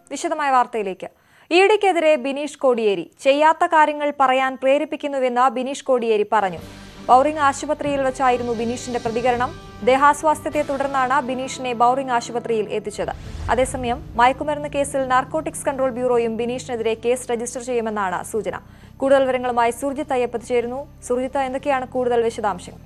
വിശദമായ വാർത്തയിലേക്ക് ഇ ഡിക്കെതിരെ ബിനീഷ് കോടിയേരി ചെയ്യാത്ത കാര്യങ്ങൾ പറയാൻ പ്രേരിപ്പിക്കുന്നുവെന്ന് ബിനീഷ് കോടിയേരി പറഞ്ഞു ബൌറിംഗ് ആശുപത്രിയിൽ വെച്ചായിരുന്നു ബിനീഷിന്റെ പ്രതികരണം ദേഹാസ്വാസ്ഥ്യത്തെ തുടർന്നാണ് ബിനീഷിനെ ബൌറിംഗ് ആശുപത്രിയിൽ എത്തിച്ചത് അതേസമയം മയക്കുമരുന്ന് കേസിൽ നാർക്കോട്ടിക്സ് കൺട്രോൾ ബ്യൂറോയും ബിനീഷിനെതിരെ കേസ് രജിസ്റ്റർ ചെയ്യുമെന്നാണ് സൂചന കൂടുതൽ വിവരങ്ങളുമായി സുർജിത്ത് അയ്യപ്പത്ത് ചേരുന്നു സുർജിത്ത് എന്തൊക്കെയാണ് കൂടുതൽ വിശദാംശങ്ങൾ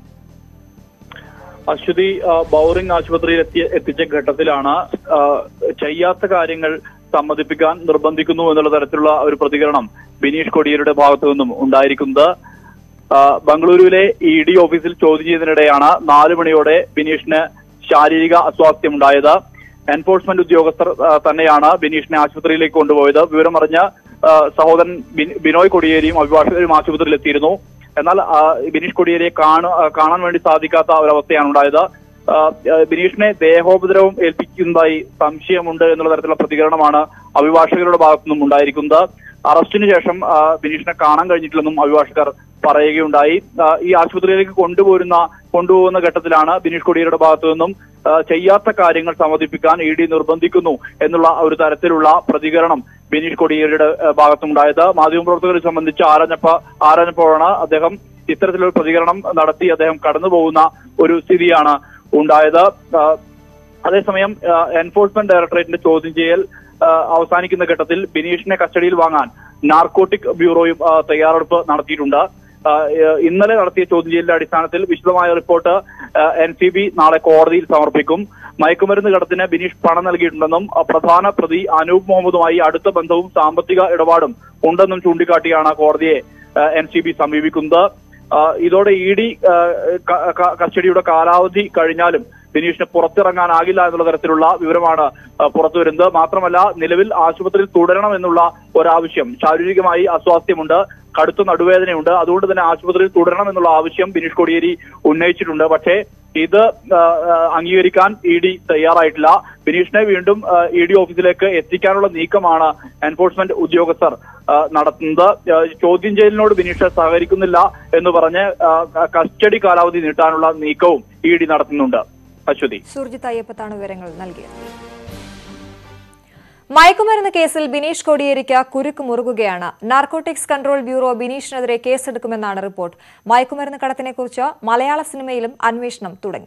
അശ്വതി ആ, ബൗറിംഗ് ആശുപത്രിയിൽ എത്തിയ എത്തിച്ച ഘട്ടത്തിലാണ് ആ, ചെയ്യാത്ത കാര്യങ്ങൾ സമ്മതിപ്പിക്കാൻ നിർബന്ധിക്കുന്നു എന്നുള്ള തരത്തിലുള്ള ഒരു പ്രതികരണം ബിനീഷ് കൊടിയേരുടെ ഭാഗത്തു നിന്നും ഉണ്ടായിരിക്കുന്നത് ആ, ബംഗളൂരുവിലെ ഇ ഡി ഓഫീസിൽ ചോദ്യം ചെയ്തതിനിടെയാണ് നാല് മണിയോടെ ബിനീഷിന് ശാരീരിക അസ്വാസ്ഥ്യം ഉണ്ടായത് എൻഫോഴ്സ്മെന്റ് ഉദ്യോഗസ്ഥർ ആ, തന്നെയാണ് ബിനീഷിനെ ആശുപത്രിയിലേക്ക് കൊണ്ടുപോയത് വിവരമറിഞ്ഞ ആ, സഹോദരൻ ബിൻ- ബിനോയ് കൊടിയേരിയും അഭിഭാഷകരും ആശുപത്രിയിൽ എത്തിയിരുന്നു എന്നാൽ ആ, ബിനീഷ് കൊടിയേരിയെ കാണ- ആ, കാണാൻ വേണ്ടി സാധിക്കാത്ത ഒരവസ്ഥയാണ് ഉണ്ടായത് ആ, ആ, ബിനീഷിനെ ദേഹോപദ്രവം ഏൽപ്പിക്കുന്നതായി സംശയമുണ്ട് എന്നുള്ള തരത്തിലുള്ള പ്രതികരണമാണ് അഭിഭാഷകരുടെ ഭാഗത്തുനിന്നും ഉണ്ടായിരിക്കുന്നത് അറസ്റ്റിന് ശേഷം ആ, ബിനീഷിനെ കാണാൻ കഴിഞ്ഞിട്ടില്ലെന്നും അഭിഭാഷകർ പറയുകയുണ്ടായി ആ, ഈ ആശുപത്രിയിലേക്ക് കൊണ്ടുപോരുന്ന കൊണ്ടുപോകുന്ന ഘട്ടത്തിലാണ് ബിനീഷ് കൊടിയേരുടെ ഭാഗത്തു നിന്നും ആ, ചെയ്യാത്ത കാര്യങ്ങൾ സമ്മതിപ്പിക്കാൻ ഇ ഡി നിർബന്ധിക്കുന്നു എന്നുള്ള ഒരു തരത്തിലുള്ള പ്രതികരണം ബിനീഷ് കൊടിയേരിയുടെ ആ, ഭാഗത്തുണ്ടായത് മാധ്യമപ്രവർത്തകരെ സംബന്ധിച്ച് ആരാഞ്ഞപ്പ ആരാഞ്ഞപ്പോഴാണ് അദ്ദേഹം ഇത്തരത്തിലൊരു പ്രതികരണം നടത്തി അദ്ദേഹം കടന്നു പോകുന്ന ഒരു സ്ഥിതിയാണ് ഉണ്ടായത് ആ, അതേസമയം ആ, എൻഫോഴ്സ്മെന്റ് ഡയറക്ടറേറ്റിന്റെ ചോദ്യം ചെയ്യൽ ആ, അവസാനിക്കുന്ന ഘട്ടത്തിൽ ബിനീഷിനെ കസ്റ്റഡിയിൽ വാങ്ങാൻ നാർക്കോട്ടിക് ബ്യൂറോയും ആ, തയ്യാറെടുപ്പ് നടത്തിയിട്ടുണ്ട് ആ, ഏഹ്, ഇന്നലെ നടത്തിയ ചോദ്യം ചെയ്യലിന്റെ അടിസ്ഥാനത്തിൽ വിശദമായ റിപ്പോർട്ട് എൻ സി ബി നാളെ കോടതിയിൽ സമർപ്പിക്കും മയക്കുമരുന്ന് കടത്തിന് ബിനീഷ് പണം നൽകിയിട്ടുണ്ടെന്നും ആ, പ്രധാന പ്രതി അനൂപ് മുഹമ്മദുമായി അടുത്ത ബന്ധവും സാമ്പത്തിക ഇടപാടും ഉണ്ടെന്നും ചൂണ്ടിക്കാട്ടിയാണ് കോടതിയെ എൻ സി ബി സമീപിക്കുന്നത് ആ, ഇതോടെ ഇ ഡി കസ്റ്റഡിയുടെ കാലാവധി കഴിഞ്ഞാലും ബിനീഷിന് പുറത്തിറങ്ങാനാകില്ല എന്നുള്ള തരത്തിലുള്ള വിവരമാണ് ആ, പുറത്തു വരുന്നത് മാത്രമല്ല നിലവിൽ ആശുപത്രിയിൽ തുടരണം എന്നുള്ള ഒരാവശ്യം ശാരീരികമായി അസ്വാസ്ഥ്യമുണ്ട് കടുത്ത നടുവേദനയുണ്ട് അതുകൊണ്ട് തന്നെ ആശുപത്രിയിൽ തുടരണം എന്നുള്ള ആവശ്യം ബിനീഷ് കോടിയേരി ഉന്നയിച്ചിട്ടുണ്ട് പക്ഷേ ഇത് ആ, ആ, അംഗീകരിക്കാൻ ഇ ഡി തയ്യാറായിട്ടില്ല ബിനീഷിനെ വീണ്ടും ഇ ഡി ഓഫീസിലേക്ക് എത്തിക്കാനുള്ള നീക്കമാണ് എൻഫോഴ്സ്മെന്റ് ഉദ്യോഗസ്ഥർ ആ, നടത്തുന്നത് ആ, ചോദ്യം ചെയ്യലിനോട് ബിനീഷ് സഹകരിക്കുന്നില്ല എന്ന് പറഞ്ഞ് ആ, കസ്റ്റഡി കാലാവധി നീട്ടാനുള്ള നീക്കവും ഇ ഡി നടത്തുന്നുണ്ട് അശ്വതി സുർജിത്ത് അയ്യപ്പത്താണ് വിവരങ്ങൾ നൽകിയത് മയക്കുമരുന്ന് കേസിൽ ബിനീഷ് കോടിയേരിക്ക് കുരുക്ക് മുറുകുകയാണ് നാർക്കോട്ടിക്സ് കൺട്രോൾ ബ്യൂറോ ബിനീഷിനെതിരെ കേസെടുക്കുമെന്നാണ് റിപ്പോർട്ട് മയക്കുമരുന്ന് കടത്തിനെക്കുറിച്ച് മലയാള സിനിമയിലും അന്വേഷണം തുടങ്ങി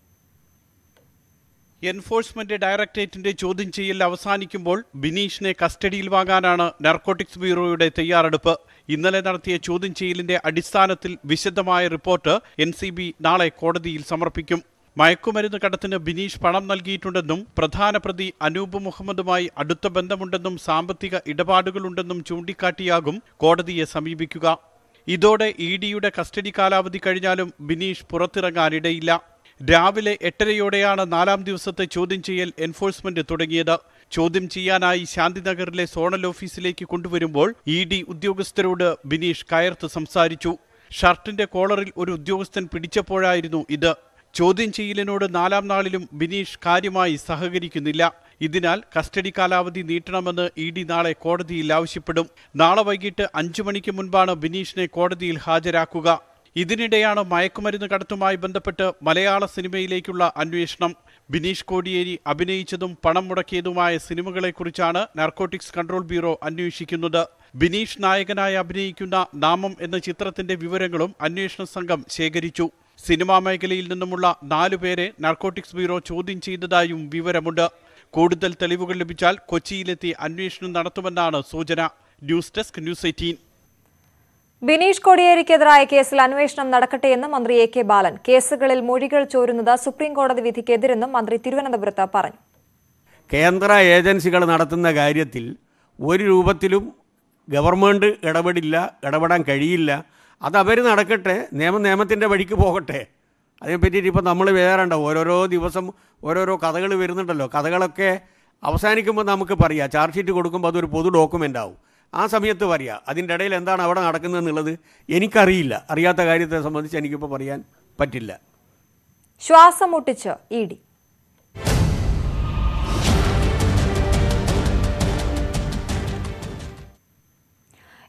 എൻഫോഴ്സ്മെന്റ് ഡയറക്ടറേറ്റിന്റെ ചോദ്യം ചെയ്യൽ അവസാനിക്കുമ്പോൾ ബിനീഷിനെ കസ്റ്റഡിയിൽ വാങ്ങാനാണ് നാർക്കോട്ടിക്സ് ബ്യൂറോയുടെ തയ്യാറെടുപ്പ് ഇന്നലെ നടത്തിയ ചോദ്യം ചെയ്യലിന്റെ അടിസ്ഥാനത്തിൽ വിശദമായ റിപ്പോർട്ട് എൻ നാളെ കോടതിയിൽ സമർപ്പിക്കും മയക്കുമരുന്ന് കടത്തിന് ബിനീഷ് പണം നൽകിയിട്ടുണ്ടെന്നും പ്രധാന പ്രതി അനൂപ് മുഹമ്മദുമായി അടുത്ത ബന്ധമുണ്ടെന്നും സാമ്പത്തിക ഇടപാടുകളുണ്ടെന്നും ചൂണ്ടിക്കാട്ടിയാകും കോടതിയെ സമീപിക്കുക ഇതോടെ ഇ ഡിയുടെ കസ്റ്റഡി കാലാവധി കഴിഞ്ഞാലും ബിനീഷ് പുറത്തിറങ്ങാനിടയില്ല രാവിലെ എട്ടരയോടെയാണ് നാലാം ദിവസത്തെ ചോദ്യം ചെയ്യൽ എൻഫോഴ്സ്മെന്റ് തുടങ്ങിയത് ചോദ്യം ചെയ്യാനായി ശാന്തിനഗറിലെ സോണൽ ഓഫീസിലേക്ക് കൊണ്ടുവരുമ്പോൾ ഇ ഡി ഉദ്യോഗസ്ഥരോട് ബിനീഷ് കയർത്ത് സംസാരിച്ചു ഷർട്ടിന്റെ കോളറിൽ ഒരു ഉദ്യോഗസ്ഥൻ പിടിച്ചപ്പോഴായിരുന്നു ഇത് ചോദ്യം ചെയ്യലിനോട് നാലാം നാളിലും ബിനീഷ് കാര്യമായി സഹകരിക്കുന്നില്ല ഇതിനാൽ കസ്റ്റഡി കാലാവധി നീട്ടണമെന്ന് ഇ ഡി നാളെ കോടതിയിൽ ആവശ്യപ്പെടും നാളെ വൈകിട്ട് അഞ്ചു മണിക്ക് മുൻപാണ് ബിനീഷിനെ കോടതിയിൽ ഹാജരാക്കുക ഇതിനിടെയാണ് മയക്കുമരുന്ന് കടത്തുമായി ബന്ധപ്പെട്ട് മലയാള സിനിമയിലേക്കുള്ള അന്വേഷണം ബിനീഷ് കോടിയേരി അഭിനയിച്ചതും പണം മുടക്കിയതുമായ സിനിമകളെക്കുറിച്ചാണ് നാർക്കോട്ടിക്സ് കൺട്രോൾ ബ്യൂറോ അന്വേഷിക്കുന്നത് ബിനീഷ് നായകനായി അഭിനയിക്കുന്ന നാമം എന്ന ചിത്രത്തിന്റെ വിവരങ്ങളും അന്വേഷണ സംഘം ശേഖരിച്ചു സിനിമാ മേഖലയിൽ നിന്നുമുള്ള നാലുപേരെ നാർക്കോട്ടിക്സ് ബ്യൂറോ ചോദ്യം ചെയ്തതായും വിവരമുണ്ട് കൂടുതൽ തെളിവുകൾ ലഭിച്ചാൽ കൊച്ചിയിലെത്തി അന്വേഷണം നടത്തുമെന്നാണ് സൂചന news desk news eighteen Bineesh കോടിയേരിക്കെതിരായ കേസിൽ അന്വേഷണം നടക്കട്ടെയെന്ന് മന്ത്രി എ കെ ബാലൻ കേസുകളിൽ മൊഴികൾ ചോരുന്നത് സുപ്രീം കോടതി വിധിക്കെതിരെന്നും മന്ത്രി തിരുവനന്തപുരത്ത് പറഞ്ഞു കേന്ദ്ര ഏജൻസികൾ നടത്തുന്ന കാര്യത്തിൽ ഒരു രൂപത്തിലും ഗവൺമെൻറ് ഇടപെടില്ല ഇടപെടാൻ കഴിയില്ല അത് അവർ നടക്കട്ടെ നിയമം നിയമത്തിൻ്റെ വഴിക്ക് പോകട്ടെ അതിനെ പറ്റിയിട്ട് ഇപ്പോൾ നമ്മൾ വേറെണ്ട ഓരോരോ ദിവസം ഓരോരോ കഥകൾ വരുന്നുണ്ടല്ലോ കഥകളൊക്കെ അവസാനിക്കുമ്പോൾ നമുക്ക് പറയാം ചാർജ് ഷീറ്റ് കൊടുക്കുമ്പോൾ അതൊരു പൊതു ഡോക്യുമെൻ്റ് ആവും ആ സമയത്ത് പറയാം അതിൻ്റെ ഇടയിൽ എന്താണ് അവിടെ നടക്കുന്നതെന്നുള്ളത് എനിക്കറിയില്ല അറിയാത്ത കാര്യത്തെ സംബന്ധിച്ച് എനിക്കിപ്പോൾ പറയാൻ പറ്റില്ല ശ്വാസം മുട്ടിച്ച് ഇ ഡി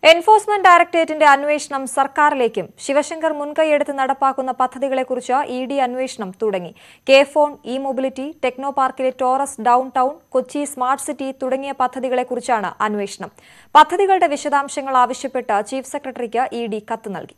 എൻഫോഴ്സ്മെന്റ് ഡയറക്ടറേറ്റിന്റെ അന്വേഷണം സർക്കാരിലേക്കും ശിവശങ്കർ മുൻകൈയെടുത്ത് നടപ്പാക്കുന്ന പദ്ധതികളെക്കുറിച്ച് ഇ ഡി അന്വേഷണം തുടങ്ങി K phone E mobility techno പാർക്കിലെ Taurus downtown Kochi smart city തുടങ്ങിയ പദ്ധതികളെക്കുറിച്ചാണ് അന്വേഷണം പദ്ധതികളുടെ വിശദാംശങ്ങൾ ആവശ്യപ്പെട്ട് ചീഫ് സെക്രട്ടറിക്ക് ഇ ഡി കത്ത് നൽകി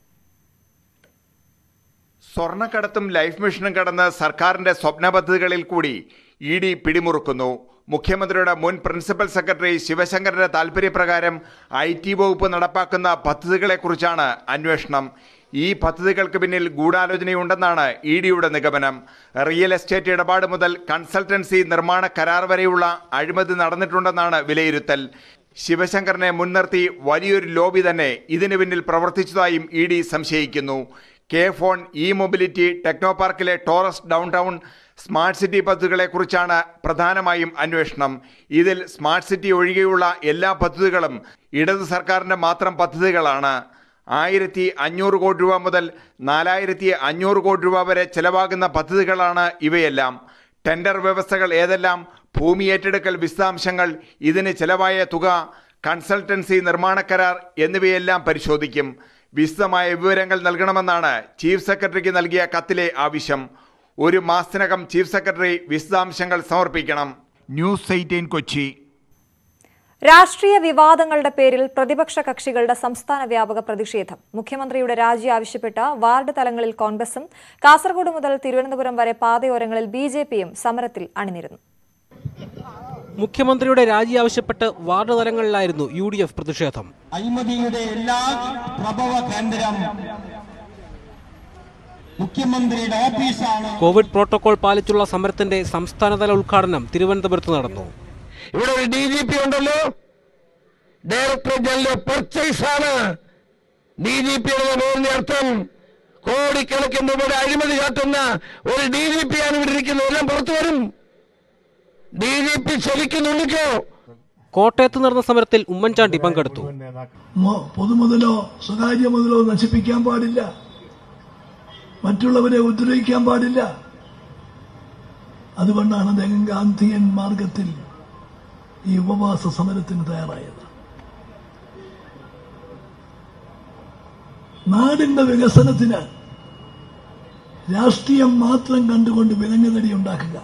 സ്വർണ്ണക്കടത്തും ലൈഫ് മിഷനും കടന്ന് സർക്കാരിന്റെ സ്വപ്ന പദ്ധതികളിൽ കൂടി ഇ ഡി പിടിമുറുക്കുന്നു മുഖ്യമന്ത്രിയുടെ മുൻ പ്രിൻസിപ്പൽ സെക്രട്ടറി ശിവശങ്കറിന്റെ താൽപര്യപ്രകാരം ഐ ടി വകുപ്പ് നടപ്പാക്കുന്ന പദ്ധതികളെക്കുറിച്ചാണ് അന്വേഷണം ഈ പദ്ധതികൾക്ക് പിന്നിൽ ഗൂഢാലോചനയുണ്ടെന്നാണ് ഇ ഡിയുടെ നിഗമനം റിയൽ എസ്റ്റേറ്റ് ഇടപാട് മുതൽ കൺസൾട്ടൻസി നിർമ്മാണ കരാർ വരെയുള്ള അഴിമതി നടന്നിട്ടുണ്ടെന്നാണ് വിലയിരുത്തൽ ശിവശങ്കറിനെ മുൻനിർത്തി വലിയൊരു ലോബി തന്നെ ഇതിനു പിന്നിൽ പ്രവർത്തിച്ചതായും ഇ ഡി സംശയിക്കുന്നു K phone E mobility techno പാർക്കിലെ Taurus downtown smart city പദ്ധതികളെക്കുറിച്ചാണ് പ്രധാനമായും അന്വേഷണം ഇതിൽ സ്മാർട്ട് സിറ്റി ഒഴികെയുള്ള എല്ലാ പദ്ധതികളും ഇടത് സർക്കാരിൻ്റെ മാത്രം പദ്ധതികളാണ് ആയിരത്തി അഞ്ഞൂറ് കോടി രൂപ മുതൽ നാലായിരത്തി അഞ്ഞൂറ് കോടി രൂപ വരെ ചെലവാകുന്ന പദ്ധതികളാണ് ഇവയെല്ലാം ടെൻഡർ വ്യവസ്ഥകൾ ഏതെല്ലാം ഭൂമി ഏറ്റെടുക്കൽ വിശദാംശങ്ങൾ ഇതിന് ചെലവായ തുക കൺസൾട്ടൻസി നിർമ്മാണ കരാർ എന്നിവയെല്ലാം പരിശോധിക്കും വിശദമായ വിവരങ്ങൾ നൽകണമെന്നാണ് ചീഫ് സെക്രട്ടറിക്ക് നൽകിയ കത്തിലെ ആവശ്യം ഒരു മാസത്തിനകം ചീഫ് സെക്രട്ടറി വിശദാംശങ്ങൾ സമർപ്പിക്കണം ന്യൂസ് എയ്റ്റീൻ കൊച്ചി രാഷ്ട്രീയ വിവാദങ്ങളുടെ പേരിൽ പ്രതിപക്ഷ കക്ഷികളുടെ സംസ്ഥാന വ്യാപക പ്രതിഷേധം മുഖ്യമന്ത്രിയുടെ രാജി ആവശ്യപ്പെട്ട് വാർഡ് തലങ്ങളിൽ കോൺഗ്രസും കാസർഗോഡ് മുതൽ തിരുവനന്തപുരം വരെ പാതയോരങ്ങളിൽ ബി ജെ പിയും സമരത്തിൽ അണിനിരുന്നു മുഖ്യമന്ത്രിയുടെ രാജി ആവശ്യപ്പെട്ട് വാർഡ് തലങ്ങളിലായിരുന്നു യു ഡി എഫ് പ്രതിഷേധം അഴിമതിയുടെ എല്ലാ പ്രഭവ കേന്ദ്രം മുഖ്യമന്ത്രിയുടെ ഓഫീസാണ് കോവിഡ് പ്രോട്ടോകോൾ പാലിച്ചുള്ള സമരത്തിന്റെ സംസ്ഥാനതല ഉദ്ഘാടനം തിരുവനന്തപുരത്ത് നടന്നു ഇവിടെ ഒരു ഡി ജി പി ഉണ്ടല്ലോ ഡയറക്ടർ ജനറൽ പർച്ചേസ് ആണ് ഡി ജി പിയുടെ പേരിന്റെ അർത്ഥം കോടിക്കണക്കിന് രൂപയുടെ അഴിമതി കാട്ടുന്ന ഒരു ഡി ജി പി ആണ് ഇവിടെ ഇരിക്കുന്നത് എല്ലാം പുറത്തു വരും ഡി ജി പി ശരിക്കും നുള്ളിക്കോ കോട്ടയത്ത് നടന്ന സമരത്തിൽ ഉമ്മൻചാണ്ടി പങ്കെടുത്തു മൊ- പൊതുമുതലോ സ്വകാര്യ മുതലോ നശിപ്പിക്കാൻ പാടില്ല മറ്റുള്ളവരെ ഉപദ്രവിക്കാൻ പാടില്ല അതുകൊണ്ടാണ് അദ്ദേഹം ഗാന്ധിയൻ മാർഗത്തിൽ ഈ ഉപവാസ സമരത്തിന് തയ്യാറായത് നാടിന്റെ വികസനത്തിന് രാഷ്ട്രീയം മാത്രം കണ്ടുകൊണ്ട് വിലങ്ങുതടി ഉണ്ടാക്കുക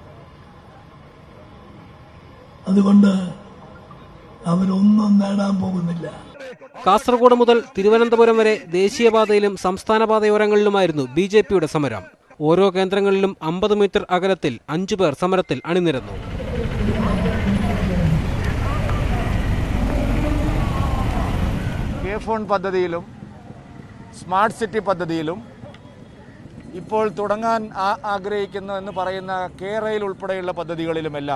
അതുകൊണ്ട് അവരൊന്നും നേടാൻ പോകുന്നില്ല കാസർഗോഡ് മുതൽ തിരുവനന്തപുരം വരെ ദേശീയപാതയിലും സംസ്ഥാന പാതയോരങ്ങളിലുമായിരുന്നു ബി ജെ പിയുടെ സമരം ഓരോ കേന്ദ്രങ്ങളിലും അമ്പത് മീറ്റർ അകലത്തിൽ അഞ്ചു പേർ സമരത്തിൽ അണിനിരന്നു കെ ഫോൺ പദ്ധതിയിലും സ്മാർട്ട് സിറ്റി പദ്ധതിയിലും ഇപ്പോൾ തുടങ്ങാൻ ആ- ആഗ്രഹിക്കുന്നു എന്ന് പറയുന്ന കെ റെയിൽ ഉൾപ്പെടെയുള്ള പദ്ധതികളിലുമെല്ലാം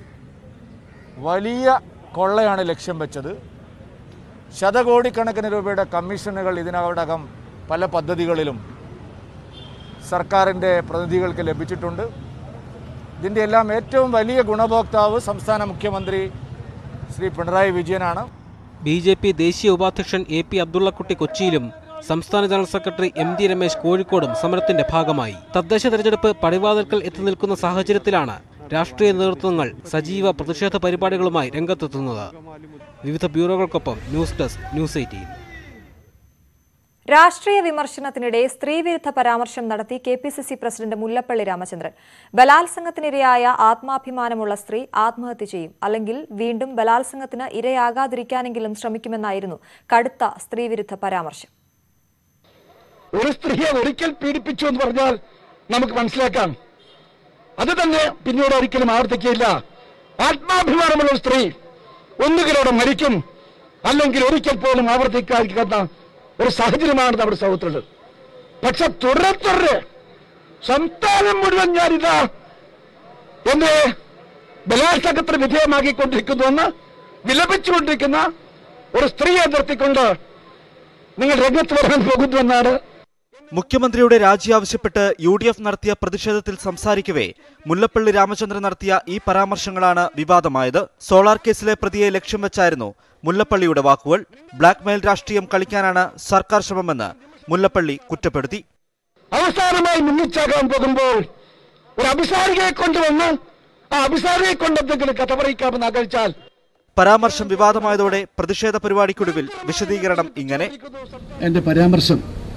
വലിയ കൊള്ളയാണ് ലക്ഷ്യം വെച്ചത് ശതകോടിക്കണക്കിന് രൂപയുടെ കമ്മീഷനുകൾ ഇതിനകം പല പദ്ധതികളിലും സർക്കാരിൻ്റെ പ്രതിനിധികൾക്ക് ലഭിച്ചിട്ടുണ്ട് ഇതിൻ്റെ എല്ലാം ഏറ്റവും വലിയ ഗുണഭോക്താവ് സംസ്ഥാന മുഖ്യമന്ത്രി ശ്രീ പിണറായി വിജയനാണ് ബി ജെ പി ദേശീയ ഉപാധ്യക്ഷൻ എ പി അബ്ദുള്ളക്കുട്ടി കൊച്ചിയിലും സംസ്ഥാന general secretary M D Ramesh കോഴിക്കോടും സമരത്തിന്റെ ഭാഗമായി തദ്ദേശ തെരഞ്ഞെടുപ്പ് പടിവാതിൽക്കൽ എത്തി നിൽക്കുന്ന സാഹചര്യത്തിലാണ് രാഷ്ട്രീയ നേതൃത്വങ്ങൾ സജീവ പ്രതിഷേധ പരിപാടികളുമായി രംഗത്തെത്തുന്നത് വിവിധ ബ്യൂറോകൾക്കൊപ്പം ന്യൂസ് ഡെസ്ക് ന്യൂസ് എയ്റ്റീൻ രാഷ്ട്രീയ വിമർശനത്തിനിടെ സ്ത്രീവിരുദ്ധ പരാമർശം നടത്തി K P C C president Mullappally Ramachandran ബലാത്സംഗത്തിനിരയായ ആത്മാഭിമാനമുള്ള സ്ത്രീ ആത്മഹത്യ ചെയ്യും അല്ലെങ്കിൽ വീണ്ടും ബലാത്സംഗത്തിന് ഇരയാകാതിരിക്കാനെങ്കിലും ശ്രമിക്കുമെന്നായിരുന്നു കടുത്ത സ്ത്രീവിരുദ്ധ പരാമർശം ഒരു സ്ത്രീയെ ഒരിക്കൽ പീഡിപ്പിച്ചു എന്ന് പറഞ്ഞാൽ നമുക്ക് മനസ്സിലാക്കാം അത് തന്നെ പിന്നീട് ഒരിക്കലും ആവർത്തിക്കില്ല ആത്മാഭിമാനമുള്ള ഒരു സ്ത്രീ ഒന്നുകിലൂടെ മരിക്കും അല്ലെങ്കിൽ ഒരിക്കൽ പോലും ആവർത്തിക്കാതിരിക്കുന്ന ഒരു സാഹചര്യമാണ് നമ്മുടെ സമൂഹത്തിലുള്ളത് പക്ഷെ തുടരെ തുടരെ സംസ്ഥാനം മുഴുവൻ ഞാനിതാ എന്നെ ബലാത്സംഗത്തിന് വിധേയമാക്കിക്കൊണ്ടിരിക്കുന്നുവെന്ന് വിലപിച്ചുകൊണ്ടിരിക്കുന്ന ഒരു സ്ത്രീയെ നിർത്തിക്കൊണ്ട് നിങ്ങൾ രംഗത്ത് വരാൻ പോകുന്നുവെന്നാണ് മുഖ്യമന്ത്രിയുടെ രാജി ആവശ്യപ്പെട്ട് യു ഡി എഫ് നടത്തിയ പ്രതിഷേധത്തിൽ സംസാരിക്കവേ മുല്ലപ്പള്ളി രാമചന്ദ്രൻ നടത്തിയ ഈ പരാമർശങ്ങളാണ് വിവാദമായത് സോളാർ കേസിലെ പ്രതിയെ ലക്ഷ്യം വെച്ചായിരുന്നു മുല്ലപ്പള്ളിയുടെ വാക്കുകൾ ബ്ലാക്ക്മെയിൽ രാഷ്ട്രീയം കളിക്കാനാണ് സർക്കാർ ശ്രമമെന്ന് മുല്ലപ്പള്ളി കുറ്റപ്പെടുത്തി അവസാനമായി മുന്നിച്ചാകാൻ പോകുമ്പോൾ ഒരു അഭിസാരികയെ കൊണ്ടുവന്ന് ആ അഭിസാരികയെ കൊണ്ട് എന്തെങ്കിലും കഥ പറയിക്കാമെന്ന് ആഗ്രഹിച്ചാൽ പരാമർശം വിവാദമായതോടെ പ്രതിഷേധ പരിപാടിക്കൊടുവിൽ വിശദീകരണം ഇങ്ങനെ എൻ്റെ പരാമർശം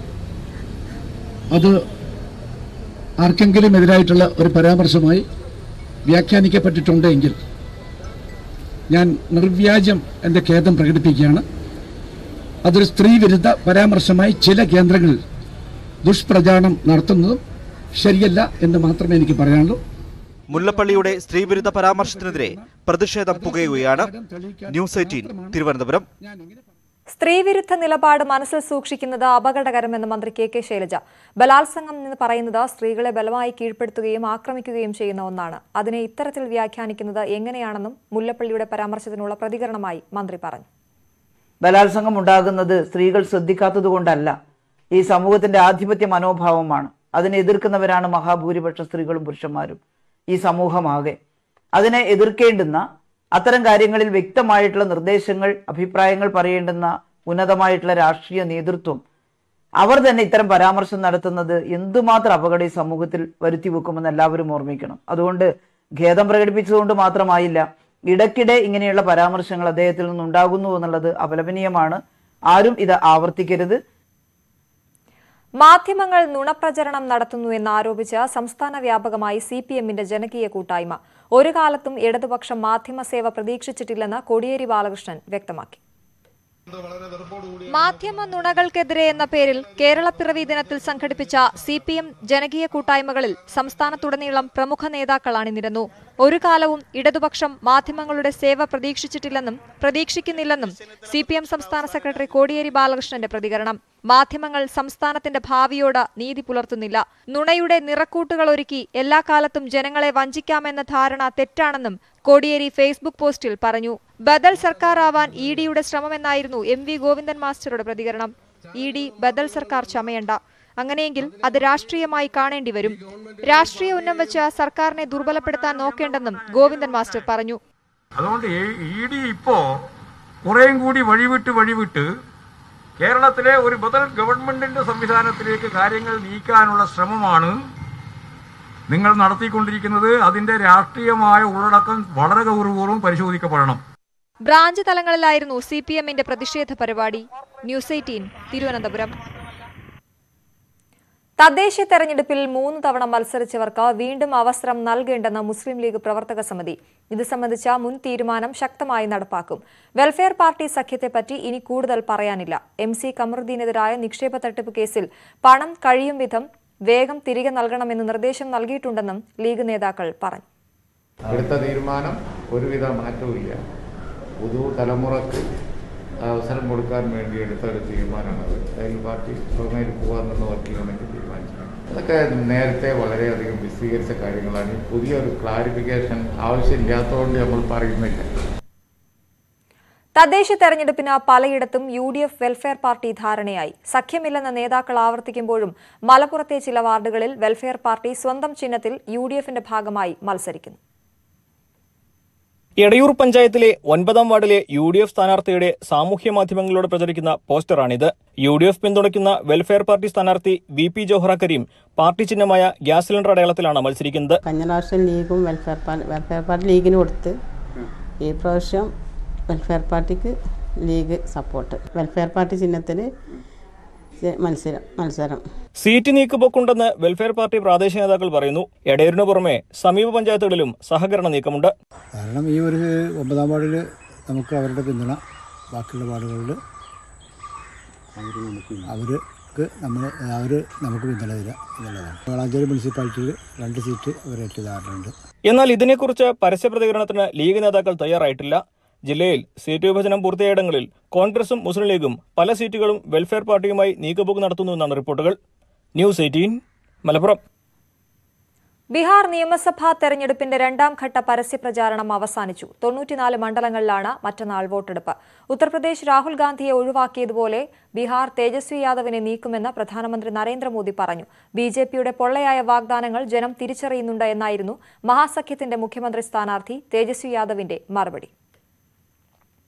അത് ആർക്കെങ്കിലും എതിരായിട്ടുള്ള ഒരു പരാമർശമായി വ്യാഖ്യാനിക്കപ്പെട്ടിട്ടുണ്ടെങ്കിൽ ഞാൻ നിർവ്യാജം എൻ്റെ ഖേദം പ്രകടിപ്പിക്കുകയാണ് അതൊരു സ്ത്രീ വിരുദ്ധ പരാമർശമായി ചില കേന്ദ്രങ്ങളിൽ ദുഷ്പ്രചാരണം നടത്തുന്നതും ശരിയല്ല എന്ന് മാത്രമേ എനിക്ക് പറയാനുള്ളൂ മുല്ലപ്പള്ളിയുടെ സ്ത്രീവിരുദ്ധ പരാമർശത്തിനെതിരെ പ്രതിഷേധം പുകയുകയാണ് ന്യൂസ് എയ്റ്റീൻ തിരുവനന്തപുരം സ്ത്രീവിരുദ്ധ നിലപാട് മനസ്സിൽ സൂക്ഷിക്കുന്നത് അപകടകരമെന്ന് മന്ത്രി കെ കെ ശൈലജ ബലാത്സംഗം എന്ന് പറയുന്നത് സ്ത്രീകളെ ബലമായി കീഴ്പ്പെടുത്തുകയും ആക്രമിക്കുകയും ചെയ്യുന്ന ഒന്നാണ് അതിനെ ഇത്തരത്തിൽ വ്യാഖ്യാനിക്കുന്നത് എങ്ങനെയാണെന്നും മുല്ലപ്പള്ളിയുടെ പരാമർശത്തിനുള്ള പ്രതികരണമായി മന്ത്രി പറഞ്ഞു ബലാത്സംഗം ഉണ്ടാകുന്നത് സ്ത്രീകൾ ശ്രദ്ധിക്കാത്തതുകൊണ്ടല്ല ഈ സമൂഹത്തിന്റെ ആധിപത്യ മനോഭാവമാണ് അതിനെ എതിർക്കുന്നവരാണ് മഹാഭൂരിപക്ഷ സ്ത്രീകളും പുരുഷന്മാരും ഈ സമൂഹമാകെ അതിനെ എതിർക്കേണ്ടുന്ന അത്തരം കാര്യങ്ങളിൽ വ്യക്തമായിട്ടുള്ള നിർദ്ദേശങ്ങൾ അഭിപ്രായങ്ങൾ പറയേണ്ടുന്ന ഉന്നതമായിട്ടുള്ള രാഷ്ട്രീയ നേതൃത്വം അവർ തന്നെ ഇത്തരം പരാമർശം നടത്തുന്നത് എന്തുമാത്രം അപകടം ഈ സമൂഹത്തിൽ വരുത്തി വെക്കുമെന്ന് എല്ലാവരും ഓർമ്മിക്കണം അതുകൊണ്ട് ഖേദം പ്രകടിപ്പിച്ചതുകൊണ്ട് മാത്രമായില്ല ഇടയ്ക്കിടെ ഇങ്ങനെയുള്ള പരാമർശങ്ങൾ അദ്ദേഹത്തിൽ നിന്നുണ്ടാകുന്നു എന്നുള്ളത് അപലപനീയമാണ് ആരും ഇത് ആവർത്തിക്കരുത് മാധ്യമങ്ങൾ നുണപ്രചരണം നടത്തുന്നു എന്നാരോപിച്ച് സംസ്ഥാന വ്യാപകമായി സി പി എമ്മിന്റെ ജനകീയ കൂട്ടായ്മ ഒരു കാലത്തും ഇടതുപക്ഷം മാധ്യമ സേവ പ്രതീക്ഷിച്ചിട്ടില്ലെന്ന് കോടിയേരി ബാലകൃഷ്ണൻ വ്യക്തമാക്കി മാധ്യമ നുണകൾക്കെതിരെ എന്ന പേരിൽ കേരളപ്പിറവി ദിനത്തിൽ സംഘടിപ്പിച്ച സി പി എം ജനകീയ കൂട്ടായ്മകളിൽ സംസ്ഥാനത്തുടനീളം പ്രമുഖ നേതാക്കൾ അണിനിരന്നു ഒരു കാലവും ഇടതുപക്ഷം മാധ്യമങ്ങളുടെ സേവ പ്രതീക്ഷിച്ചിട്ടില്ലെന്നും പ്രതീക്ഷിക്കുന്നില്ലെന്നും സി പി എം സംസ്ഥാന സെക്രട്ടറി കോടിയേരി ബാലകൃഷ്ണന്റെ പ്രതികരണം മാധ്യമങ്ങൾ സംസ്ഥാനത്തിന്റെ ഭാവിയോട് നീതി പുലർത്തുന്നില്ല നുണയുടെ നിറക്കൂട്ടുകൾ ഒരുക്കി എല്ലാ കാലത്തും ജനങ്ങളെ വഞ്ചിക്കാമെന്ന ധാരണ തെറ്റാണെന്നും കോടിയേരി ഫേസ്ബുക്ക് പോസ്റ്റിൽ പറഞ്ഞു ബദൽ സർക്കാർ ആവാൻ ഇ ഡിയുടെ ശ്രമമെന്നായിരുന്നു എം വി ഗോവിന്ദൻ മാസ്റ്ററുടെ പ്രതികരണം ഇ ഡി ബദൽ സർക്കാർ ചമയണ്ട അങ്ങനെയെങ്കിൽ അത് രാഷ്ട്രീയമായി കാണേണ്ടി വരും രാഷ്ട്രീയ ഉന്നം വെച്ച് സർക്കാരിനെ ദുർബലപ്പെടുത്താൻ നോക്കേണ്ടെന്നും ഗോവിന്ദൻ മാസ്റ്റർ പറഞ്ഞു അതുകൊണ്ട് ഇ ഡി ഇപ്പോ കുറേയും കൂടി വഴിവിട്ട് വഴിവിട്ട് കേരളത്തിലെ ഒരു ബദൽ ഗവൺമെന്റിന്റെ സംവിധാനത്തിലേക്ക് കാര്യങ്ങൾ നീക്കാനുള്ള ശ്രമമാണ് നിങ്ങൾ നടത്തിക്കൊണ്ടിരിക്കുന്നത് അതിന്റെ രാഷ്ട്രീയമായ ഉള്ളടക്കം വളരെ ഗൗരവപൂർവ്വം പരിശോധിക്കപ്പെടണം ബ്രാഞ്ച് തലങ്ങളിലായിരുന്നു സി പി എമ്മിന്റെ പ്രതിഷേധ പരിപാടി ന്യൂസ് എയ്റ്റീൻ തിരുവനന്തപുരം തദ്ദേശ തെരഞ്ഞെടുപ്പിൽ മൂന്ന് തവണ മത്സരിച്ചവർക്ക് വീണ്ടും അവസരം നൽകേണ്ടെന്ന് മുസ്ലിം ലീഗ് പ്രവർത്തക സമിതി ഇത് സംബന്ധിച്ച മുൻ തീരുമാനം ശക്തമായി നടപ്പാക്കും വെൽഫെയർ പാർട്ടി സഖ്യത്തെപ്പറ്റി ഇനി കൂടുതൽ പറയാനില്ല എം സി കമറുദ്ദീനെതിരായ നിക്ഷേപ തട്ടിപ്പ് കേസിൽ പണം കഴിയും വിധം വേഗം തിരികെ നൽകണമെന്ന് നിർദ്ദേശം നൽകിയിട്ടുണ്ടെന്നും ലീഗ് നേതാക്കൾ പറഞ്ഞു എടുത്ത തീരുമാനം ഒരുവിധ മാറ്റവുമില്ല പുതു തലമുറക്ക് അവസരം കൊടുക്കാൻ വേണ്ടി എടുത്ത ഒരു തീരുമാനമാണത് അതിൽ പാർട്ടി സ്വന്തമായിട്ട് പോകാമെന്ന് വർക്കിംഗ് കമ്മിറ്റി തീരുമാനിച്ചത് അതൊക്കെ നേരത്തെ വളരെയധികം വിശദീകരിച്ച കാര്യങ്ങളാണ് ഈ പുതിയൊരു ക്ലാരിഫിക്കേഷൻ ആവശ്യമില്ലാത്തതുകൊണ്ട് നമ്മൾ പറയുന്നില്ല തദ്ദേശ തെരഞ്ഞെടുപ്പിന് പലയിടത്തും U D F welfare party ധാരണയായി സഖ്യമില്ലെന്ന നേതാക്കൾ ആവർത്തിക്കുമ്പോഴും മലപ്പുറത്തെ ചില വാർഡുകളിൽ വെൽഫെയർ പാർട്ടി സ്വന്തം ചിഹ്നത്തിൽ യു ഡി എഫിന്റെ ഭാഗമായി മത്സരിക്കുന്നു എടയൂർ പഞ്ചായത്തിലെ ഒൻപതാം വാർഡിലെ യു ഡി എഫ് സ്ഥാനാർത്ഥിയുടെ സാമൂഹ്യ മാധ്യമങ്ങളിലൂടെ പ്രചരിക്കുന്ന പോസ്റ്ററാണിത് യു ഡി എഫ് പിന്തുണയ്ക്കുന്ന വെൽഫെയർ പാർട്ടി സ്ഥാനാർത്ഥി V P Johara Kareem party ചിഹ്നമായ ഗ്യാസ് സിലിണ്ടർ അടയാളത്തിലാണ് മത്സരിക്കുന്നത് കഴിഞ്ഞ പ്രാവശ്യം ലീഗും വെൽഫെയർ പാർട്ടി വെൽഫെയർ പാർട്ടി ലീഗിന് കൊടുത്ത് ഈ പ്രാവശ്യം വെൽഫെയർ പാർട്ടിക്ക് ലീഗ് സപ്പോർട്ട് വെൽഫെയർ പാർട്ടി ചിഹ്നത്തിന് മത്സരം മത്സരം സീറ്റ് നീക്കുപോക്കുണ്ടെന്ന് വെൽഫെയർ പാർട്ടി പ്രാദേശിക നേതാക്കൾ പറയുന്നു എടയൂരിന് പുറമെ സമീപ പഞ്ചായത്തുകളിലും സഹകരണ നീക്കമുണ്ട് കാരണം ഈ ഒരു ഒമ്പതാം വാർഡിൽ നമുക്ക് അവരുടെ പിന്തുണ ബാക്കിയുള്ള വാർഡുകളിൽ അവർക്ക് നമ്മൾ അവർ നമുക്ക് പിന്തുണ തരിക എന്നുള്ളതാണ് വളാഞ്ചേരി മുനിസിപ്പാലിറ്റിയിൽ രണ്ട് സീറ്റ് അവരേറ്റ് ധാരണയുണ്ട് എന്നാൽ ഇതിനെക്കുറിച്ച് പരസ്യ പ്രതികരണത്തിന് ലീഗ് നേതാക്കൾ തയ്യാറായിട്ടില്ല ജില്ലയിൽ സീറ്റ് വിഭജനം പൂർത്തിയായിടങ്ങളിൽ കോൺഗ്രസും മുസ്ലിം ലീഗും പല സീറ്റുകളും വെൽഫെയർ പാർട്ടിയുമായി നീക്കുപോക്ക് നടത്തുന്നുവെന്നാണ് റിപ്പോർട്ടുകൾ ന്യൂസ് എയ്റ്റീൻ മലപ്പുറം ബീഹാർ നിയമസഭാ തെരഞ്ഞെടുപ്പിന്റെ രണ്ടാം ഘട്ട പരസ്യ പ്രചാരണം അവസാനിച്ചു തൊണ്ണൂറ്റിനാല് മണ്ഡലങ്ങളിലാണ് മറ്റന്നാൾ വോട്ടെടുപ്പ് ഉത്തർപ്രദേശ് രാഹുൽ ഗാന്ധിയെ ഒഴിവാക്കിയതുപോലെ ബീഹാർ തേജസ്വി യാദവിനെ നീക്കുമെന്ന് പ്രധാനമന്ത്രി നരേന്ദ്രമോദി പറഞ്ഞു ബി ജെ പിയുടെ പൊള്ളയായ വാഗ്ദാനങ്ങൾ ജനം തിരിച്ചറിയുന്നുണ്ട് എന്നായിരുന്നു മഹാസഖ്യത്തിന്റെ മുഖ്യമന്ത്രി സ്ഥാനാർത്ഥി തേജസ്വി യാദവിന്റെ മറുപടി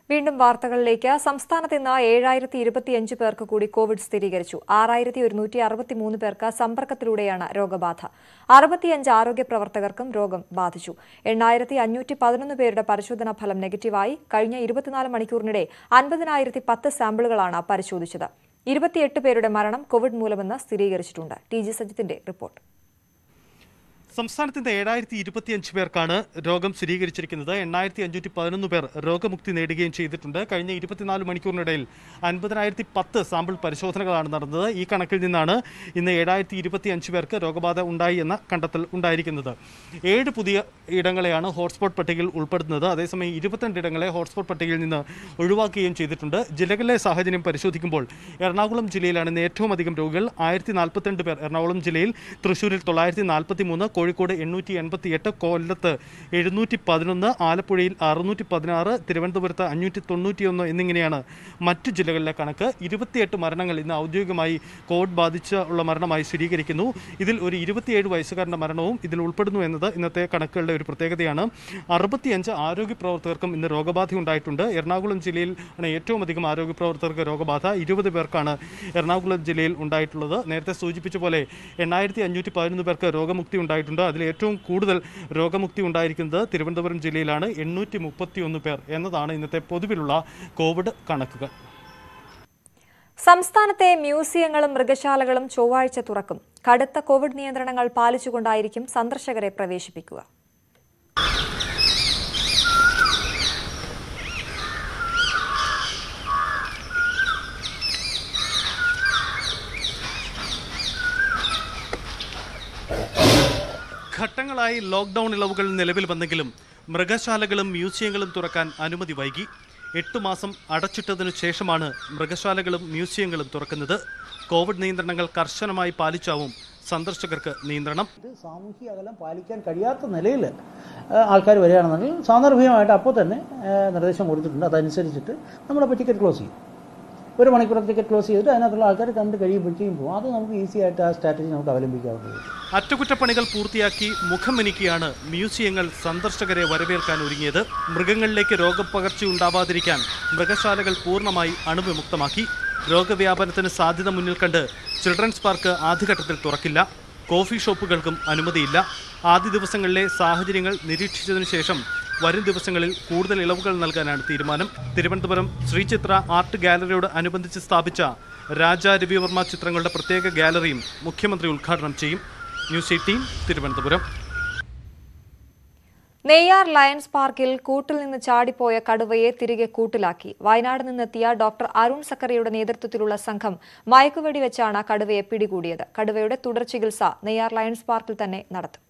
വീണ്ടും വാർത്തകളിലേക്ക് സംസ്ഥാനത്ത് ഇന്ന് ഏഴായിരത്തി ഇരുപത്തിയഞ്ച് പേർക്ക് കൂടി കോവിഡ് സ്ഥിരീകരിച്ചു ആറായിരത്തി ഒരുന്നൂറ്റി അറുപത്തിമൂന്ന് പേർക്ക് സമ്പർക്കത്തിലൂടെയാണ് രോഗബാധ അറുപത്തിയഞ്ച് ആരോഗ്യ പ്രവർത്തകർക്കും രോഗം ബാധിച്ചു എണ്ണായിരത്തി അഞ്ഞൂറ്റി പതിനൊന്ന് പേരുടെ പരിശോധനാ ഫലം നെഗറ്റീവായി കഴിഞ്ഞ ഇരുപത്തിനാല് മണിക്കൂറിനിടെ അൻപതിനായിരത്തി പത്ത് സാമ്പിളുകളാണ് പരിശോധിച്ചത് ഇരുപത്തിയെട്ട് പേരുടെ മരണം കോവിഡ് മൂലമെന്ന് സ്ഥിരീകരിച്ചിട്ടുണ്ട് ടി ജി സജിത്തിന്റെ റിപ്പോർട്ട് സംസ്ഥാനത്തിന്റെ ഏഴായിരത്തി ഇരുപത്തിയഞ്ച് പേർക്കാണ് രോഗം സ്ഥിരീകരിച്ചിരിക്കുന്നത് എണ്ണായിരത്തി അഞ്ഞൂറ്റി പതിനൊന്ന് പേർ രോഗമുക്തി നേടുകയും ചെയ്തിട്ടുണ്ട് കഴിഞ്ഞ ഇരുപത്തിനാല് മണിക്കൂറിനിടയിൽ അൻപതിനായിരത്തി പത്ത് സാമ്പിൾ പരിശോധനകളാണ് നടന്നത് ഈ കണക്കിൽ നിന്നാണ് ഇന്ന് ഏഴായിരത്തി ഇരുപത്തി അഞ്ച് പേർക്ക് രോഗബാധ ഉണ്ടായി എന്ന കണ്ടെത്തൽ ഉണ്ടായിരിക്കുന്നത് ഏഴ് പുതിയ ഇടങ്ങളെയാണ് ഹോട്ട്സ്പോട്ട് പട്ടികയിൽ ഉൾപ്പെടുത്തുന്നത് അതേസമയം ഇരുപത്തിരണ്ട് ഇടങ്ങളെ ഹോട്ട്സ്പോട്ട് പട്ടികയിൽ നിന്ന് ഒഴിവാക്കുകയും ചെയ്തിട്ടുണ്ട് ജില്ലകളിലെ സാഹചര്യം പരിശോധിക്കുമ്പോൾ എറണാകുളം ജില്ലയിലാണ് ഇന്ന് ഏറ്റവും അധികം രോഗികൾ ആയിരത്തി നാൽപ്പത്തിരണ്ട് പേർ എറണാകുളം ജില്ലയിൽ തൃശ്ശൂരിൽ തൊള്ളായിരത്തി നാൽപ്പത്തി മൂന്ന് കോഴിക്കോട് എണ്ണൂറ്റി എൺപത്തി എട്ട് കൊല്ലത്ത് എഴുന്നൂറ്റി പതിനൊന്ന് ആലപ്പുഴയിൽ അറുന്നൂറ്റി പതിനാറ് തിരുവനന്തപുരത്ത് അഞ്ഞൂറ്റി തൊണ്ണൂറ്റിയൊന്ന് എന്നിങ്ങനെയാണ് മറ്റു ജില്ലകളിലെ കണക്ക് ഇരുപത്തിയെട്ട് മരണങ്ങൾ ഇന്ന് ഔദ്യോഗികമായി കോവിഡ് ബാധിച്ച ഉള്ള മരണമായി സ്ഥിരീകരിക്കുന്നു ഇതിൽ ഒരു ഇരുപത്തിയേഴ് വയസ്സുകാരൻ്റെ മരണവും ഇതിൽ ഉൾപ്പെടുന്നു എന്നത് ഇന്നത്തെ കണക്കുകളുടെ ഒരു പ്രത്യേകതയാണ് അറുപത്തിയഞ്ച് ആരോഗ്യ പ്രവർത്തകർക്കും ഇന്ന് രോഗബാധ ഉണ്ടായിട്ടുണ്ട് എറണാകുളം ജില്ലയിൽ ആണ് ഏറ്റവും അധികം ആരോഗ്യ പ്രവർത്തകർക്ക് രോഗബാധ ഇരുപത് പേർക്കാണ് എറണാകുളം ജില്ലയിൽ ഉണ്ടായിട്ടുള്ളത് നേരത്തെ സൂചിപ്പിച്ച പോലെ എണ്ണായിരത്തി അഞ്ഞൂറ്റി പതിനൊന്ന് പേർക്ക് രോഗമുക്തി ഉണ്ടായിട്ടുണ്ട് അതിൽ ഏറ്റവും കൂടുതൽ രോഗമുക്തി ഉണ്ടായിരിക്കുന്നത് തിരുവനന്തപുരം ജില്ലയിലാണ് എണ്ണൂറ്റി മുപ്പത്തി ഒന്ന് പേർ എന്നതാണ് ഇന്നത്തെ പൊതുവിലുള്ള കോവിഡ് കണക്കുകൾ സംസ്ഥാനത്തെ മ്യൂസിയങ്ങളും മൃഗശാലകളും ചൊവ്വാഴ്ച തുറക്കും കടുത്ത കോവിഡ് നിയന്ത്രണങ്ങൾ പാലിച്ചുകൊണ്ടായിരിക്കും സന്ദർശകരെ പ്രവേശിപ്പിക്കുക ഘട്ടങ്ങളായി ലോക്ക്ഡൌൺ ഇളവുകൾ നിലവിൽ വന്നെങ്കിലും മൃഗശാലകളും മ്യൂസിയങ്ങളും തുറക്കാൻ അനുമതി വൈകി എട്ടു മാസം അടച്ചിട്ടതിനു ശേഷമാണ് മൃഗശാലകളും മ്യൂസിയങ്ങളും തുറക്കുന്നത് കോവിഡ് നിയന്ത്രണങ്ങൾ കർശനമായി പാലിച്ചാവും സന്ദർശകർക്ക് നിയന്ത്രണം സാമൂഹിക അകലം പാലിക്കാൻ കഴിയാത്ത നിലയിൽ ആൾക്കാർ വരികയാണെന്നുണ്ടെങ്കിൽ സാന്ദർഭികമായിട്ട് അപ്പോൾ തന്നെ ആ, നിർദ്ദേശം കൊടുത്തിട്ടുണ്ട് അതനുസരിച്ചിട്ട് നമ്മളപ്പോൾ ടിക്കറ്റ് ക്ലോസ് ചെയ്യും ഒരു മണിക്കൂർ ടിക്കറ്റ് ക്ലോസ് ചെയ്തിട്ട് അതിനകത്തുള്ള ആൾക്കാർ കണ്ട് കഴിയുമ്പോഴത്തേക്കും പോകും അത് നമുക്ക് ഈസി ആയിട്ട് ആ സ്ട്രാറ്റജി നമുക്ക് അവലംബിക്കാവുന്നത് അറ്റകുറ്റപ്പണികൾ പൂർത്തിയാക്കി മുഖമെനിക്കിയാണ് മ്യൂസിയങ്ങൾ സന്ദർശകരെ വരവേൽക്കാൻ ഒരുങ്ങിയത് മൃഗങ്ങളിലേക്ക് രോഗപ്പകർച്ച ഉണ്ടാവാതിരിക്കാൻ മൃഗശാലകൾ പൂർണ്ണമായി അണുവിമുക്തമാക്കി രോഗവ്യാപനത്തിന് സാധ്യത മുന്നിൽ കണ്ട് ചിൽഡ്രൻസ് പാർക്ക് ആദ്യഘട്ടത്തിൽ തുറക്കില്ല കോഫി ഷോപ്പുകൾക്കും അനുമതിയില്ല ആദ്യ ദിവസങ്ങളിലെ സാഹചര്യങ്ങൾ നിരീക്ഷിച്ചതിനു ശേഷം വരും ദിവസങ്ങളിൽ കൂടുതൽ ഇളവുകൾ നൽകാനാണ് തീരുമാനം തിരുവനന്തപുരം ശ്രീചിത്ര ആർട്ട് ഗാലറിയോട് അനുബന്ധിച്ച് സ്ഥാപിച്ച രാജാ രവിവർമ്മ ചിത്രങ്ങളുടെ പ്രത്യേക ഗാലറിയും മുഖ്യമന്ത്രി ഉദ്ഘാടനം ചെയ്യും news eighteen Thiruvananthapuram Neyyar lions പാർക്കിൽ കൂട്ടിൽ നിന്ന് ചാടിപ്പോയ കടുവയെ തിരികെ കൂട്ടിലാക്കി വയനാട് നിന്നെത്തിയ ഡോക്ടർ അരുൺ സക്കറിയുടെ നേതൃത്വത്തിലുള്ള സംഘം മയക്കുവെടി വെച്ചാണ് കടുവയെ പിടികൂടിയത് കടുവയുടെ തുടർ ചികിത്സ നെയ്യാർ ലയൺസ് പാർക്കിൽ തന്നെ നടത്തും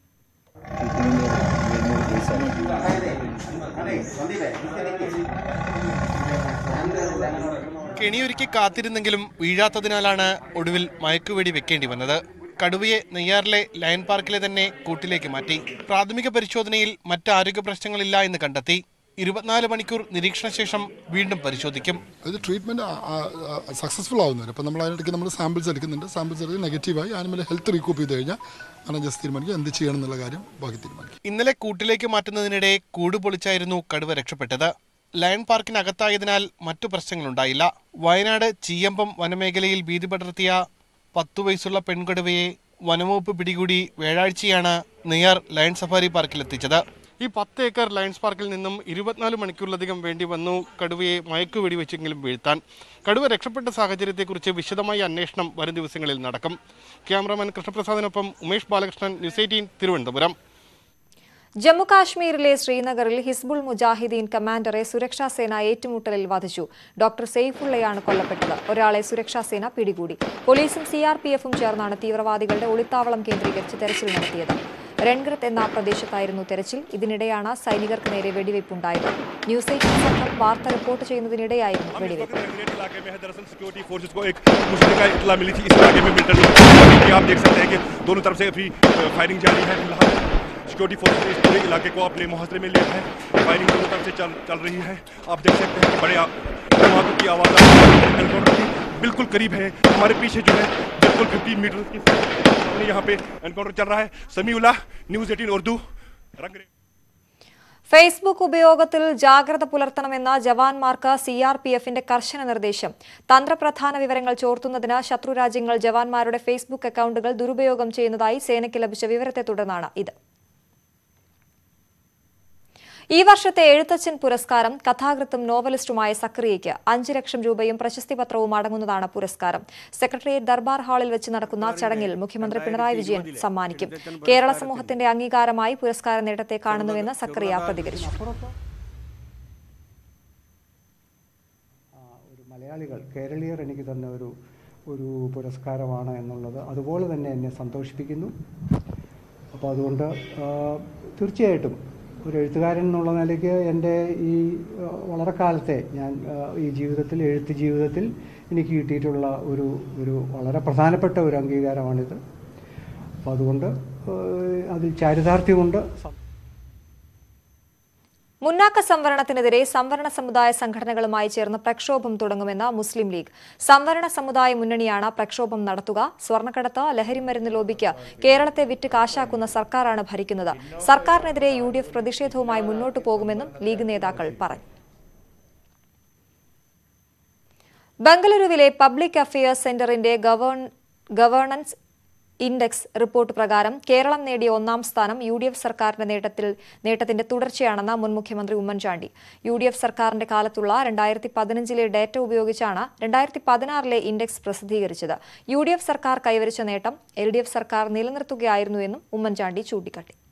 കെണിയൊരുക്കി കാത്തിരുന്നെങ്കിലും വീഴാത്തതിനാലാണ് ഒടുവിൽ മയക്കുവെടി വെക്കേണ്ടി വന്നത് കടുവയെ നെയ്യാറിലെ ലയൺ പാർക്കിലെ തന്നെ കൂട്ടിലേക്ക് മാറ്റി പ്രാഥമിക പരിശോധനയിൽ മറ്റ് ആരോഗ്യ പ്രശ്നങ്ങളില്ല എന്ന് കണ്ടെത്തി ഇരുപത്തിനാല് മണിക്കൂർ നിരീക്ഷണ ശേഷം വീണ്ടും പരിശോധിക്കും അത് ട്രീറ്റ്മെൻറ്റ് സക്സസ്ഫുൾ ആവുന്നവർ അപ്പോൾ നമ്മൾ അതിനിടയ്ക്ക് നമ്മൾ സാമ്പിൾസ് എടുക്കുന്നുണ്ട് സാമ്പിൾസ് എടുത്ത് നെഗറ്റീവായി ആനിമൽ ഹെൽത്ത് റീകൂപ്പ് ചെയ്ത് കഴിഞ്ഞാൽ അങ്ങനെ ജസ്റ്റ് തീരുമാനിക്കും എന്ത് ചെയ്യണം എന്നുള്ള കാര്യം ബാക്കി തീരുമാനിക്കും ഇന്നലെ കൂട്ടിലേക്ക് മാറ്റുന്നതിനിടെ കൂട് പൊളിച്ചായിരുന്നു കടുവ രക്ഷപ്പെട്ടത് ലയൺ പാർക്കിനകത്തായതിനാൽ മറ്റു പ്രശ്നങ്ങളുണ്ടായില്ല വയനാട് ചീയമ്പം വനമേഖലയിൽ ഭീതി പടർത്തിയ പത്തു വയസ്സുള്ള പെൺകടുവയെ വനംവകുപ്പ് പിടികൂടി വ്യാഴാഴ്ചയാണ് നെയ്യാർ ലയൺ സഫാരി പാർക്കിലെത്തിച്ചത് ഈ പത്ത് ഏക്കർ ലയൺസ് പാർക്കിൽ നിന്നും ഇരുപത്തിനാല് മണിക്കൂറിലധികം വേണ്ടി വന്നു കടുവയെ മയക്കു വെടിവെച്ചെങ്കിലും വീഴ്ത്താൻ കടുവ രക്ഷപ്പെട്ട സാഹചര്യത്തെക്കുറിച്ച് വിശദമായ അന്വേഷണം വരും ദിവസങ്ങളിൽ നടക്കും ക്യാമറാമാൻ കൃഷ്ണപ്രസാദിനൊപ്പം ഉമേഷ് ബാലകൃഷ്ണൻ ന്യൂസ് എയ്റ്റീൻ തിരുവനന്തപുരം ജമ്മുകാശ്മീരിലെ ശ്രീനഗറിൽ ഹിസ്ബുൾ മുജാഹിദീൻ കമാൻഡറെ സുരക്ഷാ സേന ഏറ്റുമുട്ടലിൽ വധിച്ചു ഡോക്ടർ സെയ്ഫുള്ളയാണ് കൊല്ലപ്പെട്ടത് ഒരാളെ സുരക്ഷാ സേന പിടികൂടി പോലീസും സിആർപിഎഫും ചേർന്നാണ് തീവ്രവാദികളുടെ ഒളിത്താവളം കേന്ദ്രീകരിച്ച് തെരച്ചിൽ നടത്തിയത് രൺഗ്രത്ത് എന്ന പ്രദേശത്തായിരുന്നു തെരച്ചിൽ ഇതിനിടെയാണ് സൈനികർക്ക് നേരെ വെടിവയ്പുണ്ടായത് ന്യൂസ് എയ്റ്റീൻ സംഘം വാർത്ത റിപ്പോർട്ട് ചെയ്യുന്നതിനിടെയായിരുന്നു വെടിവയ്പ് इलाके में है दरअसल सिक्योरिटी फोर्सेस को एक मुश्किल का इतला मिली थी इस इलाके में मिलिटेंट आप देख सकते हैं कि दोनों तरफ से अभी फायरिंग जारी है फिलहाल सिक्योरिटी फोर्सेस ने इस पूरे इलाके को अपने मुहासरे में लिया है फायरिंग दोनों तरफ से चल चल रही है आप देख सकते हैं कि बड़े आ- धमाकों की आवाज़ आ रही है। एनकाउंटर के बिल्कुल करीब है हमारे पीछे जो है बिल्कुल 50 मीटर की सामने यहाँ पे एनकाउंटर चल रहा है समीउल्ला न्यूज़ 18 उर्दू रंग ഫേസ്ബുക്ക് ഉപയോഗത്തിൽ ജാഗ്രത പുലർത്തണമെന്ന ജവാന്മാർക്ക് സി ആർ പി എഫിന്റെ കർശന നിർദ്ദേശം തന്ത്രപ്രധാന വിവരങ്ങൾ ചോർത്തുന്നതിന് ശത്രുരാജ്യങ്ങൾ ജവാന്മാരുടെ ഫേസ്ബുക്ക് അക്കൌണ്ടുകൾ ദുരുപയോഗം ചെയ്യുന്നതായി സേനയ്ക്ക് ലഭിച്ച വിവരത്തെ തുടർന്നാണ് ഇത് ഈ വർഷത്തെ എഴുത്തച്ഛൻ പുരസ്കാരം കഥാകൃത്തും നോവലിസ്റ്റുമായ സക്രിയയ്ക്ക് അഞ്ച് ലക്ഷം രൂപയും പ്രശസ്തി പത്രവും അടങ്ങുന്നതാണ് പുരസ്കാരം സെക്രട്ടേറിയറ്റ് ദർബാർ ഹാളിൽ വെച്ച് നടക്കുന്ന ചടങ്ങിൽ മുഖ്യമന്ത്രി പിണറായി വിജയൻ സമ്മാനിക്കും കേരള സമൂഹത്തിന്റെ അംഗീകാരമായി പുരസ്കാര നേട്ടത്തെ കാണുന്നുവെന്ന് സക്രിയ പ്രതികരിച്ചു മലയാളികൾ കേരളീയർ എനിക്ക് തന്ന ഒരു ഒരു പുരസ്കാരമാണ് എന്നുള്ളത് അതുപോലെ തന്നെ എന്നെ സന്തോഷിപ്പിക്കുന്നു അപ്പോൾ അതുകൊണ്ട് ആ, തീർച്ചയായിട്ടും ഒരു എഴുത്തുകാരൻ എന്നുള്ള നിലയ്ക്ക് എൻ്റെ ഈ ആ, വളരെ കാലത്തെ ഞാൻ ആ, ഈ ജീവിതത്തിൽ എഴുത്ത് ജീവിതത്തിൽ എനിക്ക് കിട്ടിയിട്ടുള്ള ഒരു ഒരു വളരെ പ്രധാനപ്പെട്ട ഒരു അംഗീകാരമാണിത് അപ്പോൾ അതുകൊണ്ട് ആ, അതിൽ ചാരിതാർത്ഥ്യമുണ്ട് മുന്നാക്ക സംവരണത്തിനെതിരെ സംവരണ സമുദായ സംഘടനകളുമായി ചേർന്ന് പ്രക്ഷോഭം തുടങ്ങുമെന്ന് മുസ്ലിം ലീഗ് സംവരണ സമുദായ മുന്നണിയാണ് പ്രക്ഷോഭം നടത്തുക സ്വർണ്ണക്കടത്ത് ലഹരിമരുന്ന് ലോബിക്ക് കേരളത്തെ വിറ്റ് കാശാക്കുന്ന സർക്കാരാണ് ഭരിക്കുന്നത് സർക്കാരിനെതിരെ യു ഡി എഫ് പ്രതിഷേധവുമായി മുന്നോട്ടു പോകുമെന്നും ലീഗ് നേതാക്കൾ പറഞ്ഞു ബംഗളൂരുവിലെ പബ്ലിക് അഫയേഴ്സ് സെന്ററിന്റെ ഗവേൺ- ഗവേണൻസ് ഇൻഡെക്സ് റിപ്പോർട്ട് പ്രകാരം കേരളം നേടിയ ഒന്നാം സ്ഥാനം യു ഡി എഫ് സർക്കാരിന്റെ നേട്ടത്തിൽ നേട്ടത്തിന്റെ തുടർച്ചയാണെന്ന് മുൻ മുഖ്യമന്ത്രി ഉമ്മൻചാണ്ടി യു ഡി എഫ് സർക്കാരിന്റെ കാലത്തുള്ള രണ്ടായിരത്തി പതിനഞ്ചിലെ ഡേറ്റ ഉപയോഗിച്ചാണ് രണ്ടായിരത്തി പതിനാറിലെ ഇൻഡെക്സ് പ്രസിദ്ധീകരിച്ചത് യു ഡി എഫ് സർക്കാർ കൈവരിച്ച നേട്ടം എൽ ഡി എഫ് സർക്കാർ നിലനിർത്തുകയായിരുന്നുവെന്നും ഉമ്മൻചാണ്ടി ചൂണ്ടിക്കാട്ടി